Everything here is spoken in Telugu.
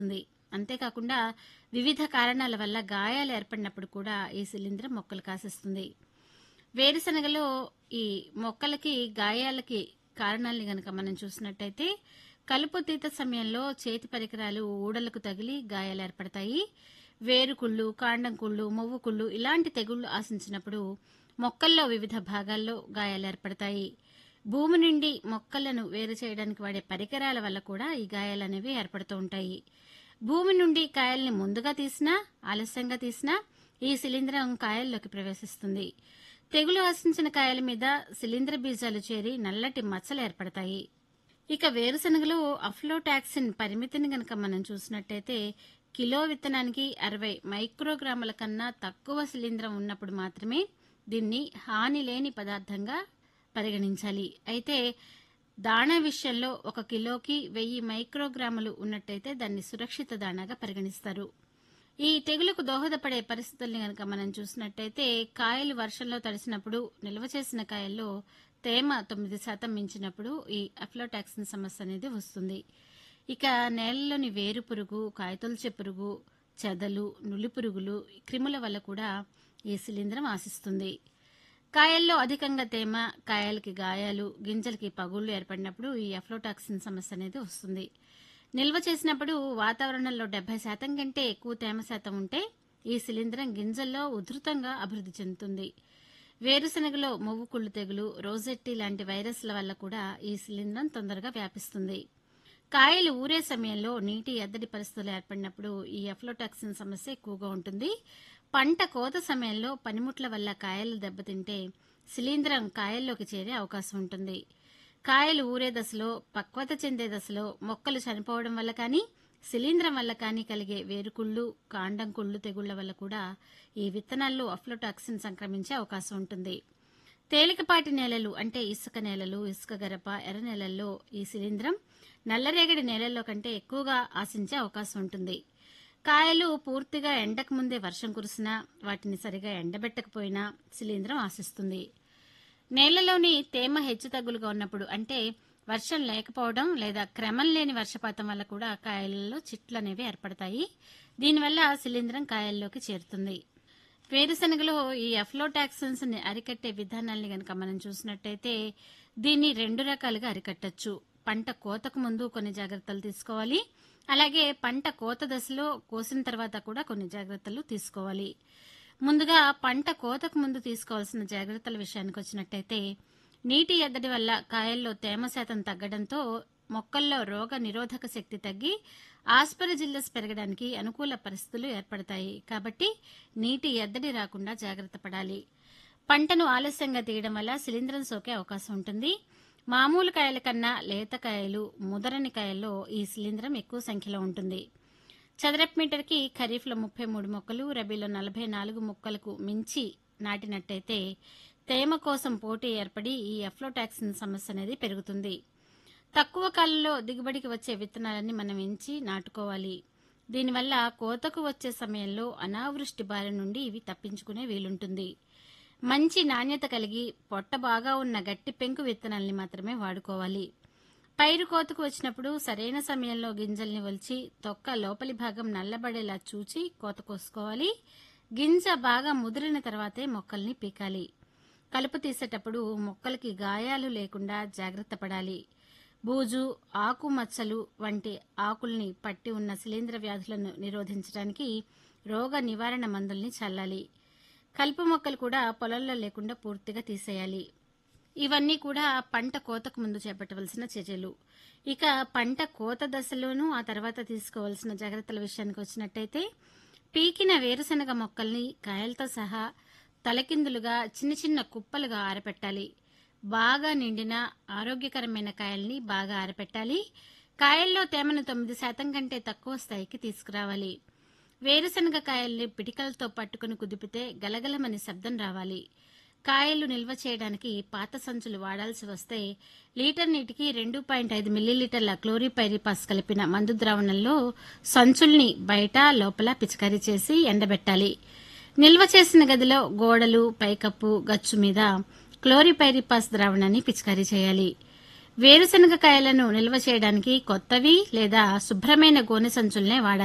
ఉంది అంతేకాకుండా వివిధ కారణాల వల్ల గాయాలు ఏర్పడినప్పుడు కూడా ఈ శిలీంధ్రం మొక్కలు కాసిస్తుంది వేరుశనగలో ఈ మొక్కలకి గాయాలకి కారణాలని గనక మనం చూసినట్టయితే కలుపు తీత సమయంలో చేతి పరికరాలు ఊడలకు తగిలి గాయాలు ఏర్పడతాయి వేరుకుళ్ళు కాండం కుళ్ళు మొవ్వు కుళ్ళు ఇలాంటి తెగుళ్లు ఆశించినప్పుడు మొక్కల్లో వివిధ భాగాల్లో గాయాలు ఏర్పడతాయి భూమి నుండి మొక్కలను వేరు చేయడానికి వాడే పరికరాల వల్ల కూడా ఈ గాయాలు అనేవి ఏర్పడుతూ ఉంటాయి భూమి నుండి కాయల్ని ముందుగా తీసినా ఆలస్యంగా తీసినా ఈ శిలీంధ్రం కాయల్లోకి ప్రవేశిస్తుంది తెగులు ఆశించిన కాయల మీద శిలీంధ్ర బీజాలు చేరి నల్లటి మచ్చలు ఏర్పడతాయి ఇక వేరుశనగలో అఫ్లోటాక్సిన్ పరిమితిని గనక మనం చూసినట్టయితే కిలో విత్తనానికి అరవై మైక్రోగ్రాముల కన్నా తక్కువ శిలీంధ్రం ఉన్నప్పుడు మాత్రమే దీన్ని హాని లేని పదార్థంగా పరిగణించాలి అయితే దాణా విషయంలో ఒక కిలోకి వెయ్యి మైక్రోగ్రాములు ఉన్నట్టయితే దాన్ని సురక్షిత దాణాగా పరిగణిస్తారు ఈ తెగులుకు దోహదపడే పరిస్థితుల్ని గనక మనం చూసినట్టయితే కాయలు వర్షంలో తడిసినప్పుడు నిల్వ చేసిన కాయల్లో తేమ తొమ్మిది శాతం మించినప్పుడు ఈ అఫ్లోటాక్సిన్ సమస్య అనేది వస్తుంది ఇక నేలలోని వేరు పురుగు కాయతొలచే పురుగు చెదలు నులి పురుగులు క్రిముల వల్ల కూడా ఈ శిలీంధ్రం ఆశిస్తుంది కాయల్లో అధికంగా తేమ కాయలకి గాయాలు గింజలకి పగుళ్లు ఏర్పడినప్పుడు ఈ అఫ్లోటాక్సిన్ సమస్య అనేది వస్తుంది నిల్వ చేసినప్పుడు వాతావరణంలో డెబ్బై శాతం కంటే ఎక్కువ తేమ శాతం ఉంటే ఈ శిలీంధ్రం గింజల్లో ఉధృతంగా అభివృద్ధి చెందుతుంది వేరుశనగలో మొవ్వు కుళ్ళు తెగులు రోజెట్టి లాంటి వైరస్ల వల్ల కూడా ఈ శిలీంధ్రం తొందరగా వ్యాపిస్తుంది కాయలు ఊరే సమయంలో నీటి ఎద్దడి పరిస్థితులు ఏర్పడినప్పుడు ఈ అఫ్లోటాక్సిన్ సమస్య ఎక్కువగా ఉంటుంది పంట కోత సమయంలో పనిముట్ల వల్ల కాయలు దెబ్బతింటే శిలీంధ్రం కాయల్లోకి చేరే అవకాశం ఉంటుంది కాయలు ఊరే దశలో పక్వత చెందే దశలో మొక్కలు చనిపోవడం వల్ల కానీ శిలీంధ్రం వల్ల కానీ కలిగే వేరుకుళ్ళు కాండం కుళ్ళు తెగుళ్ల వల్ల కూడా ఈ విత్తనాల్లో అఫ్లోటాక్సిన్ సంక్రమించే అవకాశం ఉంటుంది తేలికపాటి నేలలు అంటే ఇసుక నేలలు ఇసుక గరప ఎర్ర నేలల్లో ఈ శిలీంధ్రం నల్లరేగడి నేలల్లో కంటే ఎక్కువగా ఆశించే అవకాశం ఉంటుంది కాయలు పూర్తిగా ఎండకు ముందే వర్షం కురిసినా వాటిని సరిగా ఎండబెట్టకపోయినా శిలీంధ్రం ఆశిస్తుంది నేలలోని తేమ హెచ్చుతగ్గులుగా ఉన్నప్పుడు అంటే వర్షం లేకపోవడం లేదా క్రమం లేని వర్షపాతం వల్ల కూడా కాయలలో చిట్లు అనేవి ఏర్పడతాయి దీనివల్ల శిలీంధ్రం కాయల్లోకి చేరుతుంది వేరుశనగలో ఈ అఫ్లోటాక్సిన్స్ ని అరికట్టే విధానాల్ని గనక మనం చూసినట్టయితే దీన్ని రెండు రకాలుగా అరికట్టచ్చు పంట కోతకు ముందు కొన్ని జాగ్రత్తలు తీసుకోవాలి అలాగే పంట కోత దశలో కోసిన తర్వాత కూడా కొన్ని జాగ్రత్తలు తీసుకోవాలి ముందుగా పంట కోతకు ముందు తీసుకోవాల్సిన జాగ్రత్తల విషయానికి వచ్చినట్టయితే నీటి ఎద్దడి వల్ల కాయల్లో తేమ శాతం తగ్గడంతో మొక్కల్లో రోగ నిరోధక శక్తి తగ్గి ఆస్పరజిల్లస్ పెరగడానికి అనుకూల పరిస్థితులు ఏర్పడతాయి కాబట్టి నీటి ఎద్దడి రాకుండా జాగ్రత్త పడాలి పంటను ఆలస్యంగా తీయడం వల్ల శిలీంధ్రం సోకే అవకాశం ఉంటుంది మామూలు కాయల కన్నా లేత కాయలు ముదరని కాయల్లో ఈ శిలీంధ్రం ఎక్కువ సంఖ్యలో ఉంటుంది చదరపు మీటర్కి ఖరీఫ్లో ముప్పై మూడు మొక్కలు రబీలో నలభై నాలుగు మొక్కలకు మించి నాటినట్టయితే తేమ కోసం పోటీ ఏర్పడి ఈ అఫ్లోటాక్సిన్ సమస్య అనేది పెరుగుతుంది తక్కువ కాలంలో దిగుబడికి వచ్చే విత్తనాలన్నీ మనం ఎంచి నాటుకోవాలి దీనివల్ల కోతకు వచ్చే సమయంలో అనావృష్టి బారి నుండి ఇవి తప్పించుకునే వీలుంటుంది మంచి నాణ్యత కలిగి పొట్ట బాగా ఉన్న గట్టి పెంకు విత్తనాల్ని మాత్రమే వాడుకోవాలి పైరు కోతకు వచ్చినప్పుడు సరైన సమయంలో గింజల్ని ఒలిచి తొక్క లోపలి భాగం నల్లబడేలా చూచి కోత కోసుకోవాలి గింజ బాగా ముదిరిన తర్వాతే మొక్కల్ని పీకాలి కలుపు తీసేటప్పుడు మొక్కలకి గాయాలు లేకుండా జాగ్రత్త పడాలి బూజు ఆకు మచ్చలు వంటి ఆకుల్ని పట్టి ఉన్న శిలీంధ్ర వ్యాధులను నిరోధించడానికి రోగ నివారణ మందుల్ని చల్లాలి కలుపు మొక్కలు కూడా పొలంలో లేకుండా పూర్తిగా తీసేయాలి ఇవన్నీ కూడా పంట కోతకు ముందు చేపట్టవలసిన చర్యలు ఇక పంట కోత దశలోనూ ఆ తర్వాత తీసుకోవాల్సిన జాగ్రత్తల విషయానికి వచ్చినట్టయితే పీకిన వేరుశనగ మొక్కల్ని కాయలతో సహా తలకిందులుగా చిన్న చిన్న కుప్పలుగా ఆరపెట్టాలి బాగా నిండిన ఆరోగ్యకరమైన కాయల్ని బాగా ఆరపెట్టాలి కాయల్లో తేమను తొమ్మిది శాతం కంటే తక్కువ స్థాయికి తీసుకురావాలి వేరుశనగ కాయల్ని పిటికలతో పట్టుకుని కుదిపితే గలగలమని శబ్దం రావాలి కాయలు నిల్వ చేయడానికి పాత సంచులు వాడాల్సి వస్తే లీటర్ నీటికి రెండు పాయింట్ ఐదు మిల్లీలీటర్ల క్లోరిపైరిపాస్ కలిపిన మందు ద్రావణంలో సంచుల్ని బయట లోపల పిచికారీ చేసి ఎండబెట్టాలి నిల్వ చేసిన గదిలో గోడలు పైకప్పు గచ్చు మీద క్లోరిపైరిపాస్ ద్రావణాన్ని పిచికారీ చేయాలి వేరుశనగ కాయలను నిల్వ చేయడానికి కొత్తవి లేదా శుభ్రమైన గోనె సంచులనే వాడాలి